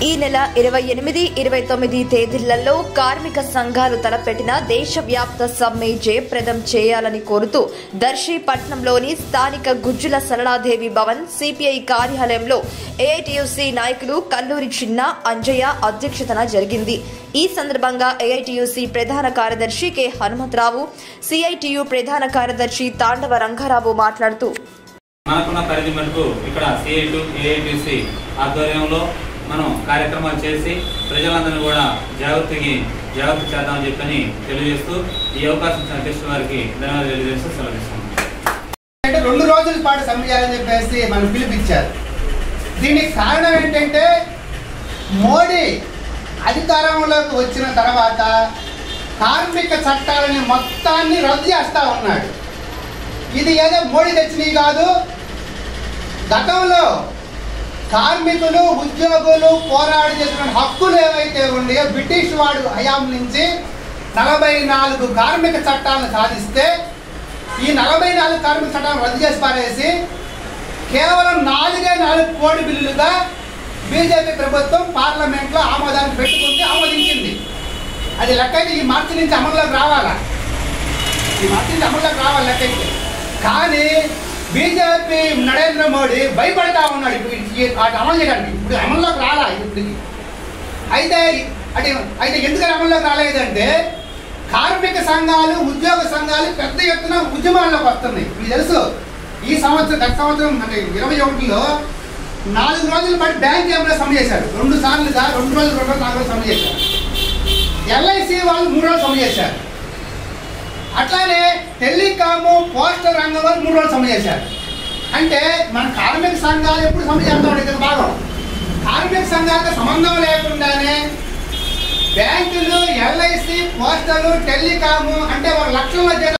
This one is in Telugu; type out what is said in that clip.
ఈ నెల ఇరవై ఎనిమిది ఇరవై తొమ్మిది తేదీలలో కార్మిక సంఘాలు తలపెట్టిన దేశవ్యాప్త సమ్మె జయప్రదం చేయాలని కోరుతూ దర్శి పట్నంలోని స్థానిక గుజ్జుల సరళాదేవి భవన్ సిపిఐ కార్యాలయంలో ఏఐటియుసి నాయకులు కల్లూరి చిన్న అంజయ్య అధ్యక్షతన జరిగింది ఈ సందర్భంగా ఏఐటియుసి ప్రధాన కార్యదర్శి కె హనుమంతరావు సిఐటియు ప్రధాన కార్యదర్శి తాండవ రంగారావు మాట్లాడుతూ మనకున్న పరిధి మటుకు ఇక్కడ సిఐటు ఏఐటిసి ఆధ్వర్యంలో మనం కార్యక్రమాలు చేసి ప్రజలందరినీ కూడా జాగ్రత్తకి జాగ్రత్త చేద్దామని చెప్పని తెలియజేస్తూ ఈ అవకాశం ఇచ్చిన అధ్యక్షుల వారికి ధన్యవాదాలు తెలియజేస్తూ సెలవిస్తున్నాం అంటే రెండు రోజుల పాటు సమ్మె చేయాలని చెప్పేసి మనం పిలిపించారు దీనికి కారణం ఏంటంటే మోడీ అధికారంలోకి వచ్చిన తర్వాత కార్మిక చట్టాలని మొత్తాన్ని రద్దు చేస్తా ఉన్నాడు ఇది ఏదో మోడీ తెచ్చినవి కాదు గతంలో కార్మికులు ఉద్యోగులు పోరాడి చేసిన హక్కులు ఏవైతే ఉన్నాయో బ్రిటిష్ వాడు హయాం నుంచి నలభై నాలుగు కార్మిక చట్టాలను సాధిస్తే ఈ నలభై నాలుగు కార్మిక చట్టాలను రద్దు చేసి పారేసి కేవలం నాలుగే నాలుగు కోడి బిల్లులుగా బీజేపీ ప్రభుత్వం పార్లమెంట్లో ఆమోదాన్ని పెట్టుకుంది ఆమోదించింది అది లెక్కైతే ఈ మార్చి నుంచి అమల్లోకి రావాలా ఈ మార్చి నుంచి అమల్లోకి రావాలి లెక్కైతే కానీ బీజేపీ నరేంద్ర మోడీ భయపడతా ఉన్నాడు ఇప్పుడు ఈ- వాటి అమలు చేయడానికి ఇప్పుడు అమల్లోకి రాలా ఇప్పటికి అయితే అంటే అయితే ఎందుకని అమల్లోకి రాలేదంటే కార్మిక సంఘాలు ఉద్యోగ సంఘాలు పెద్ద ఎత్తున ఉద్యమాల్లోకి వస్తున్నాయి మీకు తెలుసు ఈ సంవత్సరం గత సంవత్సరం అంటే ఇరవై ఒకటిలో నాలుగు రోజుల పాటు బ్యాంక్ ఏమైనా సమ్మె చేశారు రెండు సార్లుగా రెండు రోజులు రెండు రోజులు నాలుగు రోజులు సమ్మె చేశారు ఎల్ఐసి వాళ్ళు మూడు రోజులు సమ్మె చేశారు అట్లానే టెలికాము పోస్టల్ రంగం వాళ్ళు మూడు రోజులు సమ్మె చేశారు అంటే మన కార్మిక సంఘాలు ఎప్పుడు సమ్మె చేస్తాం ఇది భాగం కార్మిక సంఘాలతో సంబంధం లేకుండానే బ్యాంకులు ఎల్ఐసి పోస్టలు టెలికాము అంటే ఒక లక్షల జీతాలు